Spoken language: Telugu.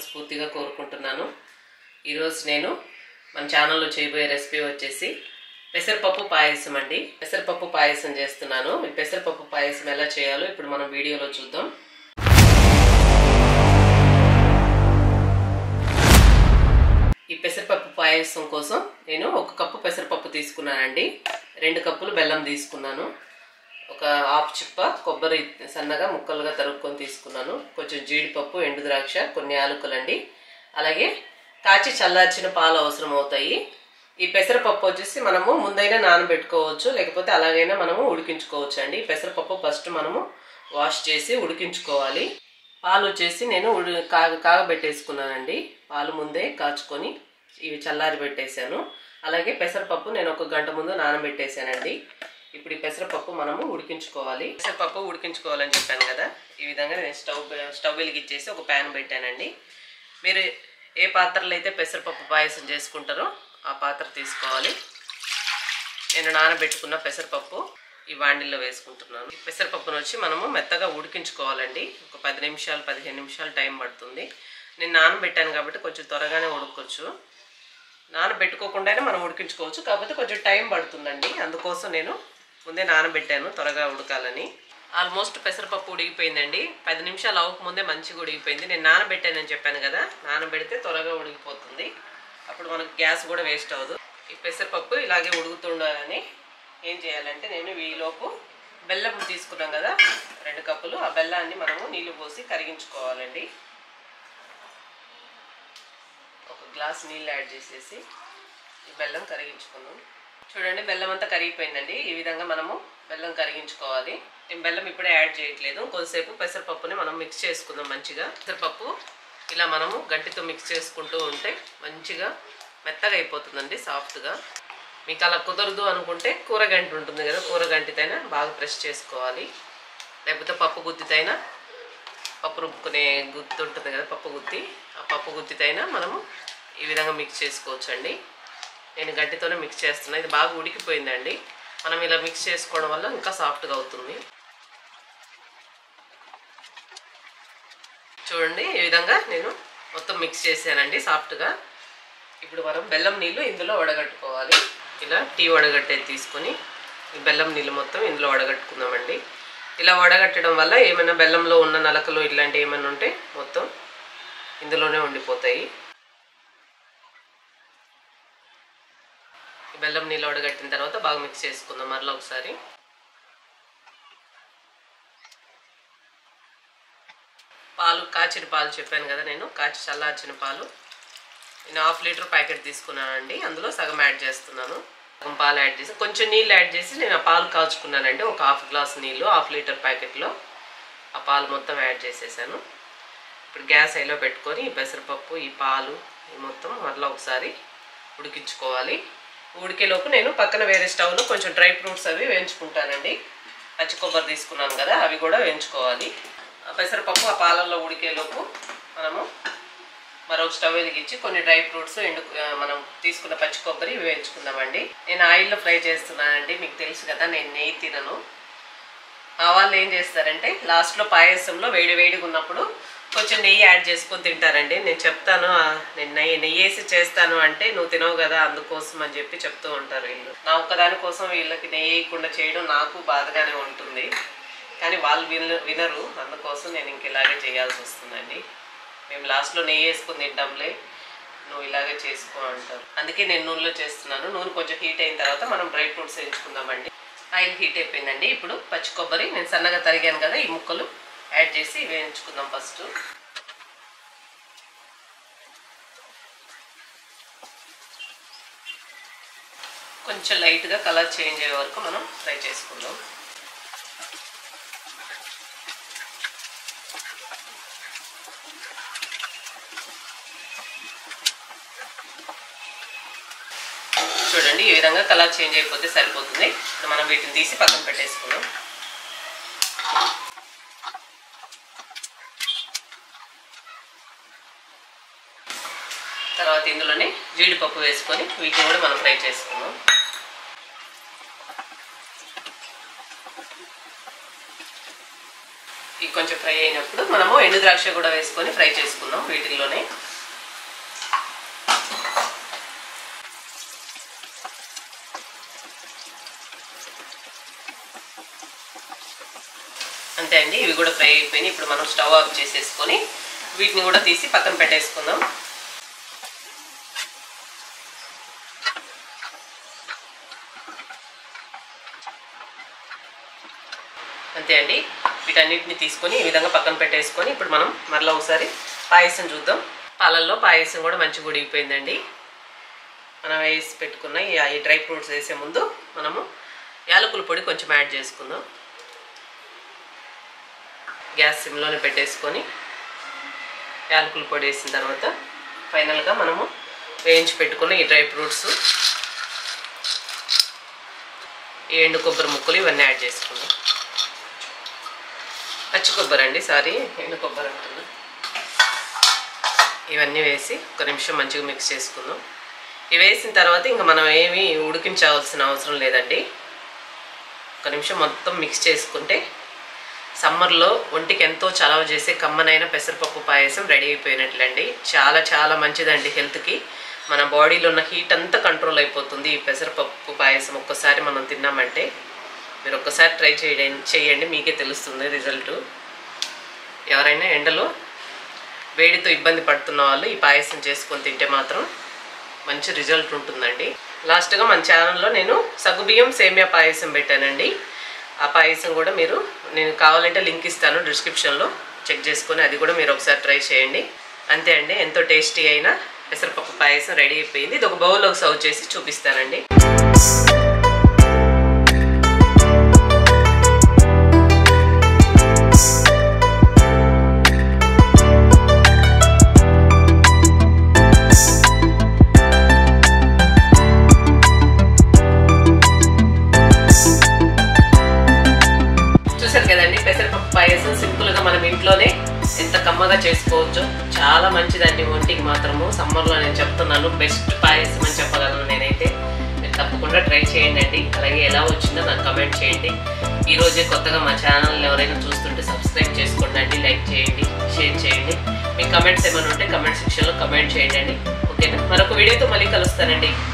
మనస్ఫూర్తిగా కోరుకుంటున్నాను ఈరోజు నేను మన ఛానల్లో చేయబోయే రెసిపీ వచ్చేసి పెసరపప్పు పాయసం అండి పెసరపప్పు పాయసం చేస్తున్నాను ఈ పెసరపప్పు పాయసం ఎలా చేయాలో ఇప్పుడు మనం వీడియోలో చూద్దాం ఈ పెసరపప్పు పాయసం కోసం నేను ఒక కప్పు పెసరపప్పు తీసుకున్నానండి రెండు కప్పులు బెల్లం తీసుకున్నాను ఒక హాఫ్ చిప్ప కొబ్బరి సన్నగా ముక్కలుగా తరుక్కొని తీసుకున్నాను కొంచెం జీడిపప్పు ఎండు ద్రాక్ష కొన్ని యాలకులండి అలాగే కాచి చల్లార్చిన పాలు అవసరం అవుతాయి ఈ పెసరపప్పు వచ్చేసి మనము ముందైనా నానబెట్టుకోవచ్చు లేకపోతే అలాగైనా మనము ఉడికించుకోవచ్చు అండి ఈ పెసరపప్పు ఫస్ట్ మనము వాష్ చేసి ఉడికించుకోవాలి పాలు వచ్చేసి నేను ఉడి కాగ కాగబెట్టేసుకున్నానండి పాలు ముందే కాచుకొని ఇవి చల్లారి పెట్టేశాను అలాగే పెసరపప్పు నేను ఒక గంట ముందు నానబెట్టేశానండి ఇప్పుడు ఈ పెసరపప్పు మనము ఉడికించుకోవాలి పెసరపప్పు ఉడికించుకోవాలని చెప్పాను కదా ఈ విధంగా నేను స్టవ్ స్టవ్ వెలిగించేసి ఒక ప్యాన్ పెట్టానండి మీరు ఏ పాత్రలో అయితే పెసరపప్పు పాయసం చేసుకుంటారో ఆ పాత్ర తీసుకోవాలి నేను నానబెట్టుకున్న పెసరపప్పు ఈ వాండిల్లో వేసుకుంటున్నాను ఈ పెసరపప్పును వచ్చి మనము మెత్తగా ఉడికించుకోవాలండి ఒక పది నిమిషాలు పదిహేను నిమిషాలు టైం పడుతుంది నేను నానబెట్టాను కాబట్టి కొంచెం త్వరగానే ఉడకొచ్చు నానబెట్టుకోకుండానే మనం ఉడికించుకోవచ్చు కాకపోతే కొంచెం టైం పడుతుందండి అందుకోసం నేను ముందే నానబెట్టాను త్వరగా ఉడకాలని ఆల్మోస్ట్ పెసరపప్పు ఉడికిపోయిందండి పది నిమిషాలు అవ్వకముందే మంచిగా ఉడికిపోయింది నేను నానబెట్టానని చెప్పాను కదా నానబెడితే త్వరగా ఉడికిపోతుంది అప్పుడు మనకు గ్యాస్ కూడా వేస్ట్ అవ్వదు ఈ పెసరపప్పు ఇలాగే ఉడుకుతుండాలని ఏం చేయాలంటే నేను ఈలోపు బెల్లం తీసుకున్నాం కదా రెండు కప్పులు ఆ బెల్లాన్ని మనము నీళ్లు పోసి కరిగించుకోవాలండి ఒక గ్లాస్ నీళ్ళు యాడ్ చేసేసి ఈ బెల్లం కరిగించుకుందాం చూడండి బెల్లం అంతా కరిగిపోయిందండి ఈ విధంగా మనము బెల్లం కరిగించుకోవాలి నేను బెల్లం ఇప్పుడే యాడ్ చేయట్లేదు కొద్దిసేపు పెసరపప్పుని మనం మిక్స్ చేసుకుందాం మంచిగా పెసరపప్పు ఇలా మనము గంటితో మిక్స్ చేసుకుంటూ ఉంటే మంచిగా మెత్తగా అయిపోతుందండి సాఫ్ట్గా మీకు అలా కుదరదు అనుకుంటే కూర గంటి ఉంటుంది కదా కూర గంటితైనా బాగా ప్రెస్ చేసుకోవాలి లేకపోతే పప్పు గుత్తితైనా పప్పు రుబ్బుకునే గుత్తి ఉంటుంది కదా పప్పు గుత్తి ఆ పప్పు గుత్తితైనా మనము ఈ విధంగా మిక్స్ చేసుకోవచ్చు అండి నేను గడ్డితోనే మిక్స్ చేస్తున్నా ఇది బాగా ఉడికిపోయిందండి మనం ఇలా మిక్స్ చేసుకోవడం వల్ల ఇంకా సాఫ్ట్గా అవుతుంది చూడండి ఈ విధంగా నేను మొత్తం మిక్స్ చేశానండి సాఫ్ట్గా ఇప్పుడు మనం బెల్లం నీళ్ళు ఇందులో వడగట్టుకోవాలి ఇలా టీ వడగట్టేది తీసుకొని ఈ బెల్లం నీళ్ళు మొత్తం ఇందులో వడగట్టుకుందామండి ఇలా వడగట్టడం వల్ల ఏమైనా బెల్లంలో ఉన్న నలకలు ఇట్లాంటివి ఏమైనా ఉంటే మొత్తం ఇందులోనే ఉండిపోతాయి ఈ బెల్లం నీళ్ళు వడగట్టిన తర్వాత బాగా మిక్స్ చేసుకుందాం మరలా ఒకసారి పాలు కాచిన పాలు చెప్పాను కదా నేను కాచి చల్లార్చిన పాలు నేను హాఫ్ లీటర్ ప్యాకెట్ తీసుకున్నానండి అందులో సగం యాడ్ చేస్తున్నాను సగం పాలు యాడ్ చేసి కొంచెం నీళ్ళు యాడ్ చేసి నేను ఆ పాలు కాచుకున్నానండి ఒక హాఫ్ గ్లాస్ నీళ్ళు హాఫ్ లీటర్ ప్యాకెట్లో ఆ పాలు మొత్తం యాడ్ చేసేసాను ఇప్పుడు గ్యాస్ అయిలో పెట్టుకొని ఈ పెసరపప్పు ఈ పాలు ఈ మొత్తం మరలా ఒకసారి ఉడికించుకోవాలి ఉడికేలోపు నేను పక్కన వేరే స్టవ్లో కొంచెం డ్రై ఫ్రూట్స్ అవి వేయించుకుంటానండి పచ్చి కొబ్బరి తీసుకున్నాను కదా అవి కూడా వేయించుకోవాలి ఆ పెసరపప్పు ఆ పాలల్లో ఉడికేలోపు మనము మరొక స్టవ్ వెలిగించి కొన్ని డ్రై ఫ్రూట్స్ ఎండు ఆ, మనం తీసుకున్న పచ్చి కొబ్బరి వేయించుకుందామండి నేను ఆయిల్లో ఫ్రై చేస్తున్నానండి మీకు తెలుసు కదా నేను నెయ్యి తినను ఆ వాళ్ళు ఏం చేస్తారంటే లాస్ట్లో పాయసంలో వేడి వేడిగా ఉన్నప్పుడు కొంచెం నెయ్యి యాడ్ చేసుకొని తింటారండి నేను చెప్తాను ఆ, నేను నెయ్యి నెయ్యి వేసి చేస్తాను అంటే నువ్వు తినవు కదా అందుకోసం అని చెప్పి చెప్తూ ఉంటారు వీళ్ళు నా ఒక్కదాని కోసం వీళ్ళకి నెయ్యి వేయకుండా చేయడం నాకు బాధగానే ఉంటుంది కానీ వాళ్ళు విన వినరు అందుకోసం నేను ఇంక ఇలాగే చేయాల్సి వస్తుందండి మేము లాస్ట్లో నెయ్యి వేసుకొని తింటాంలే నువ్వు ఇలాగే చేసుకో అంటారు అందుకే నేను నూనెలో చేస్తున్నాను నూనె కొంచెం హీట్ అయిన తర్వాత మనం డ్రై ఫ్రూట్స్ వేయించుకుందామండి ఆయిల్ హీట్ అయిపోయిందండి ఇప్పుడు పచ్చి కొబ్బరి నేను సన్నగా తరిగాను కదా ఈ ముక్కలు యాడ్ చేసి వేయించుకుందాం ఫస్ట్ కొంచెం లైట్గా కలర్ చేంజ్ అయ్యే వరకు మనం ఫ్రై చేసుకుందాం చూడండి ఈ విధంగా కలర్ చేంజ్ అయిపోతే సరిపోతుంది ఇప్పుడు మనం వీటిని తీసి పక్కన పెట్టేసుకుందాం తర్వాత ఇందులోనే జీడిపప్పు వేసుకొని వీటిని కూడా మనం ఫ్రై చేసుకుందాం ఈ కొంచెం ఫ్రై అయినప్పుడు మనము ఎండు ద్రాక్ష కూడా వేసుకొని ఫ్రై చేసుకుందాం వీటిల్లోనే అంతే అండి ఇవి కూడా ఫ్రై అయిపోయినాయి ఇప్పుడు మనం స్టవ్ ఆఫ్ చేసేసుకొని వీటిని కూడా తీసి పక్కన పెట్టేసుకుందాం అంతే అండి వీటన్నిటిని తీసుకొని ఈ విధంగా పక్కన పెట్టేసుకొని ఇప్పుడు మనం మరలా ఒకసారి పాయసం చూద్దాం పాలల్లో పాయసం కూడా మంచిగా ఉడిగిపోయిందండి మనం వేసి పెట్టుకున్న ఈ ఈ డ్రై ఫ్రూట్స్ వేసే ముందు మనము యాలకుల పొడి కొంచెం యాడ్ చేసుకుందాం గ్యాస్ సిమ్లోనే పెట్టేసుకొని యాలకుల పొడి వేసిన తర్వాత ఫైనల్గా మనము వేయించి పెట్టుకున్న ఈ డ్రై ఫ్రూట్స్ ఈ ఎండు కొబ్బరి ముక్కలు ఇవన్నీ యాడ్ చేసుకుందాం పచ్చి కొబ్బరి అండి సారీ ఎండు కొబ్బరి అంటున్నా ఇవన్నీ వేసి ఒక నిమిషం మంచిగా మిక్స్ చేసుకుందాం ఇవి వేసిన తర్వాత ఇంకా మనం ఏమి ఉడికించాల్సిన అవసరం లేదండి ఒక నిమిషం మొత్తం మిక్స్ చేసుకుంటే సమ్మర్లో ఒంటికి ఎంతో చలవ చేసే కమ్మనైన పెసరపప్పు పాయసం రెడీ అయిపోయినట్లండి చాలా చాలా మంచిదండి హెల్త్కి మన బాడీలో ఉన్న హీట్ అంతా కంట్రోల్ అయిపోతుంది ఈ పెసరపప్పు పాయసం ఒక్కసారి మనం తిన్నామంటే మీరు ఒక్కసారి ట్రై చేయండి చేయండి మీకే తెలుస్తుంది రిజల్ట్ ఎవరైనా ఎండలో వేడితో ఇబ్బంది పడుతున్న వాళ్ళు ఈ పాయసం చేసుకొని తింటే మాత్రం మంచి రిజల్ట్ ఉంటుందండి లాస్ట్గా మన ఛానల్లో నేను సగ్గుబియ్యం సేమియా పాయసం పెట్టానండి ఆ పాయసం కూడా మీరు నేను కావాలంటే లింక్ ఇస్తాను డిస్క్రిప్షన్లో చెక్ చేసుకొని అది కూడా మీరు ఒకసారి ట్రై చేయండి అంతే అండి ఎంతో టేస్టీ అయిన పెసరపప్పు పాయసం రెడీ అయిపోయింది ఇది ఒక బౌల్లోకి సర్వ్ చేసి చూపిస్తానండి చూసారు కదండి పెసరపప్పు పాయసం సింపుల్ గా మనం ఇంట్లోనే ఎంత కమ్మగా చేసుకోవచ్చో చాలా మంచిదండి ఒంటికి మాత్రము సమ్మర్లో నేను చెప్తున్నాను బెస్ట్ పాయసం అని చెప్పగలను నేనైతే మీరు తప్పకుండా ట్రై చేయండి అండి అలాగే ఎలా వచ్చిందో నాకు కమెంట్ చేయండి ఈ రోజే కొత్తగా మా ఛానల్ ఎవరైనా చూస్తుంటే సబ్స్క్రైబ్ చేసుకోండి అండి లైక్ చేయండి షేర్ చేయండి మీ కమెంట్స్ ఏమైనా ఉంటే కమెంట్ సెక్షన్లో కమెంట్ చేయండి అండి ఓకేనా మరొక వీడియోతో మళ్ళీ కలుస్తానండి